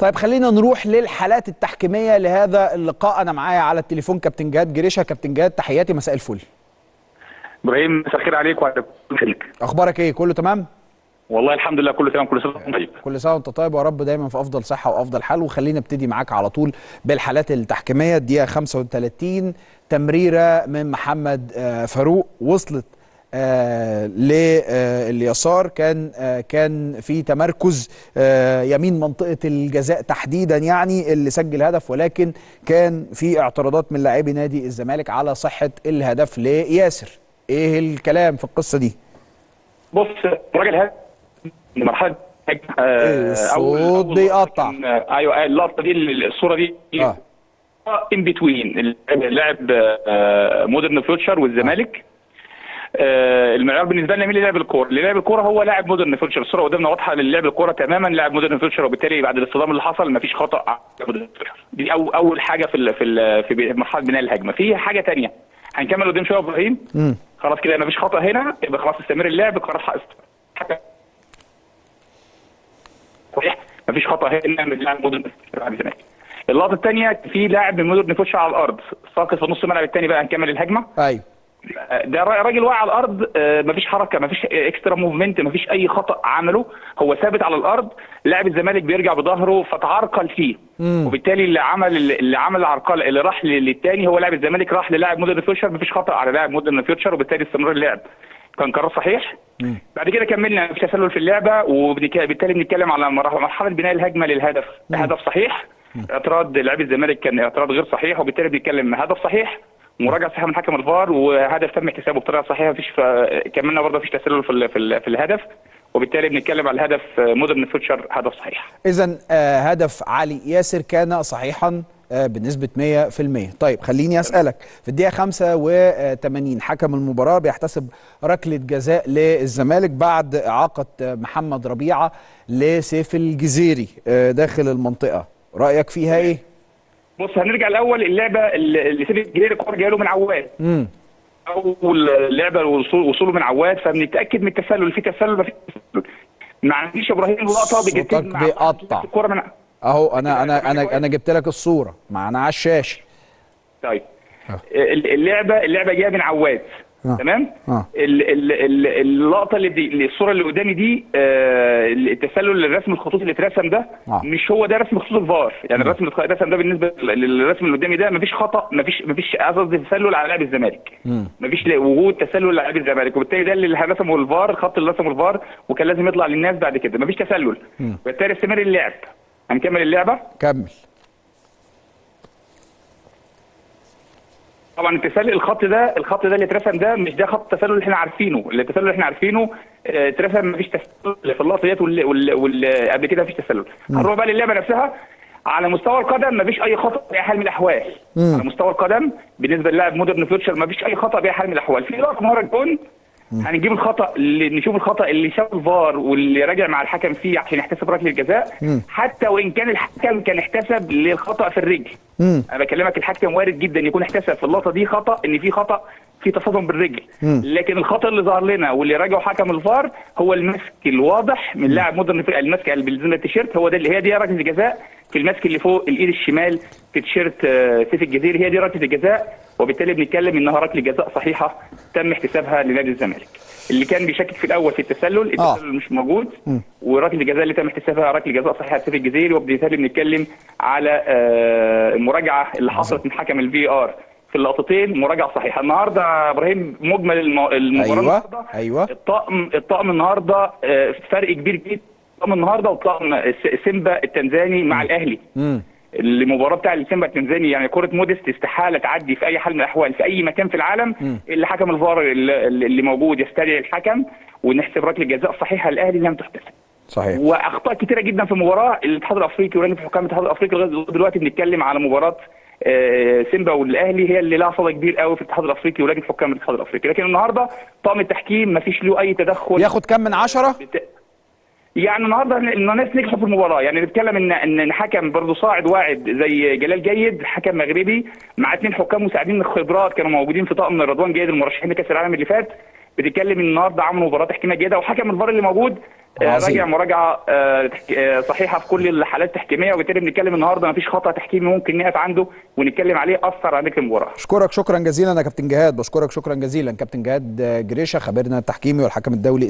طيب خلينا نروح للحالات التحكيميه لهذا اللقاء انا معايا على التليفون كابتن جهاد جريشه كابتن جهاد تحياتي مساء الفل ابراهيم مساء الخير عليك وعلى كل خيرك اخبارك ايه كله تمام والله الحمد لله كله تمام كل سنه وانت طيب كل سنه وانت طيب ويا رب دايما في افضل صحه وافضل حال وخلينا نبتدي معاك على طول بالحالات التحكيميه الدقيقه 35 تمريره من محمد آه، فاروق وصلت آه لليسار كان آه كان في تمركز آه يمين منطقه الجزاء تحديدا يعني اللي سجل هدف ولكن كان في اعتراضات من لاعبي نادي الزمالك على صحه الهدف لياسر ايه الكلام في القصه دي بص الراجل هذا مرحله آه، الصوت أول- بيقطع. كان- آه، ايوه اللقطه دي الصوره دي اه ان بتوين لاعب آه، مودرن فيوتشر والزمالك آه، المعيار بالنسبه لنا مين اللي لعب الكوره؟ اللي لعب الكوره هو لاعب مودرن فيوتشر الصوره قدامنا واضحه اللي لعب الكوره تماما لاعب مودرن فيوتشر وبالتالي بعد الاصطدام اللي حصل مفيش خطا على مودرن فيوتشر دي أو اول حاجه في ال في ال في مرحله بناء الهجمه في حاجه ثانيه هنكمل قدام شويه يا ابراهيم امم خلاص كده مفيش خطا هنا يبقى خلاص استمر اللعب قرار حق حكم صحيح مفيش خطا هنا من لاعب مودرن بعد الزمالك اللقطه الثانيه في لاعب من مودرن فيوتشر على الارض ساقط في نص الملعب الثاني بقى هنكمل الهجمه ايوه ده را- راجل واقع على الارض آه، مفيش حركه مفيش اكسترا موفمنت مفيش اي خطا عمله هو ثابت على الارض لاعب الزمالك بيرجع بظهره فتعرقل فيه مم. وبالتالي اللي عمل اللي عمل العرقله اللي راح لل- للتاني هو لاعب الزمالك راح للاعب مودرن فيوتشر مفيش خطا على لاعب مودرن فيوتشر وبالتالي استمرار اللعب كان قرار صحيح مم. بعد كده كملنا مفيش تسلل في اللعبه وبالتالي بنتكلم على مرح- مرحله بناء الهجمه للهدف هدف صحيح اعتراض لاعب الزمالك كان اعتراض غير صحيح وبالتالي بنتكلم هدف صحيح مراجعه صحيحه من حكم الفار وهدف تم احتسابه بطريقه صحيحه مفيش ف... كملنا برضه مفيش تسلل في ال... في, ال... في الهدف وبالتالي بنتكلم على الهدف مودرن فيوتشر هدف صحيح اذا آه هدف علي ياسر كان صحيحا آه بنسبة 100% طيب خليني أسألك في الدقيقة 85 حكم المباراة بيحتسب ركلة جزاء للزمالك بعد إعاقة آه، محمد ربيعة لسيف الجزيري آه داخل المنطقة رأيك فيها إيه؟ بص هنرجع الاول اللعبه اللي اللي سيف الجزيري الكوره جايه له من عواد امم اول لعبه وصول وصوله من عواد فبنتاكد من التسلل في تسلل ما في تسلل ما عنديش يا ابراهيم لقطه صوتك بجديد مع بيقطع. الكوره من أهو أنا أنا أنا أنا جبت لك الصورة معنا على الشاشة طيب آه. اللعبه اللعبه جايه من عواد آه. تمام آه. ال- ال- ال- اللقطه اللي دي اللي- الصوره اللي قدامي دي آه، التسلل الرسم الخطوط اللي اترسم ده آه. مش هو ده رسم خطوط الفار يعني الرسم اللي اترسم ده بالنسبه للرسم اللي قدامي ده مفيش خطا مفيش مفيش قصدي تسلل على لاعب الزمالك مم. مفيش لا- وجود تسلل على لاعب الزمالك وبالتالي ده اللي رسمه الفار الخط اللي رسمه الفار وكان لازم يطلع للناس بعد كده مفيش تسلل مم. وبالتالي استمر اللعب هنكمل اللعبه كمل طبعا التسلل الخط ده الخط ده اللي اترسم ده مش ده خط التسلل اللي احنا عارفينه التسلل اللي احنا عارفينه آه، اترسم مفيش تسلل في اللقطه ديت وال- وال- وال- قبل كده مفيش تسلل هنروح بقى للعبه نفسها على مستوى القدم مفيش اي خطا باي حال من الاحوال مم. على مستوى القدم بالنسبه للاعب مودرن فيوتشر مفيش اي خطا باي حال من الاحوال في لقطه مره جون هنجيب الخطا اللي نشوف الخطا اللي شاف الفار واللي راجع مع الحكم فيه عشان يحتسب ركله الجزاء مم. حتى وان كان الحكم كان احتسب للخطا في الرجل مم. انا بكلمك الحكم وارد جدا يكون احتسب في اللقطه دي خطا ان في خطا في تصادم بالرجل مم. لكن الخطا اللي ظهر لنا واللي راجعه حكم الفار هو المسك الواضح من لاعب مودرن في المسك اللي بيلزم التيشيرت هو ده اللي هي دي ركله الجزاء في المسك اللي فوق الايد الشمال في تيشيرت آه، سيف الجزيري هي دي ركله الجزاء وبالتالي بنتكلم انها ركله جزاء صحيحه تم احتسابها لنادي الزمالك اللي كان بيشكك في الاول في التسلل آه. التسلل مش موجود مم. وركله الجزاء اللي تم احتسابها ركله جزاء صحيحه لسيف الجزيري وبالتالي بنتكلم على آه، المراجعه اللي حصلت من حكم الفي ار في اللقطتين مراجعه صحيحه النهارده يا ابراهيم مجمل الم- المباراه أيوة النهارده أيوة الطقم الطقم النهارده آه، فرق كبير جدا الطقم النهارده وطقم س- سيمبا التنزاني مع الاهلي مم. المباراه بتاع السيمبا التنزاني يعني كره موديست استحاله تعدي في اي حال من الاحوال في اي مكان في العالم مم. اللي حكم الفار اللي, اللي موجود يستدعي الحكم ونحسب ركله جزاء صحيحه الاهلي لم تحتسب صحيح واخطاء كتيره جدا في المباراه الاتحاد الافريقي ولجنه حكام الاتحاد الافريقي لغايه دلوقتي بنتكلم على مباراه آه، سيمبا والاهلي هي اللي لها صدى كبير قوي في الاتحاد الافريقي ولجنه حكام الاتحاد الافريقي لكن النهارده طاقم التحكيم ما فيش له اي تدخل ياخد كم من عشرة؟ بت... يعني النهارده الناس نجحوا في المباراه يعني نتكلم ان ان إن حكم برضه صاعد واعد زي جلال جيد حكم مغربي مع اثنين حكام مساعدين خبرات كانوا موجودين في طاقم رضوان جيد المرشحين لكاس العالم اللي فات بتتكلم ان النهارده عملوا مباراه تحكيميه جيده وحكم الفار اللي موجود آه، عظيم. راجع مراجعه آه، تحك- آه، صحيحه في كل الحالات التحكيميه وبالتالي بنتكلم النهارده ما فيش خطا تحكيمي ممكن نقف عنده ونتكلم عليه اثر على نتيجه المباراه اشكرك شكرا جزيلا يا كابتن جهاد بشكرك شكرا جزيلا كابتن جهاد جريشه خبيرنا التحكيمي والحكم الدولي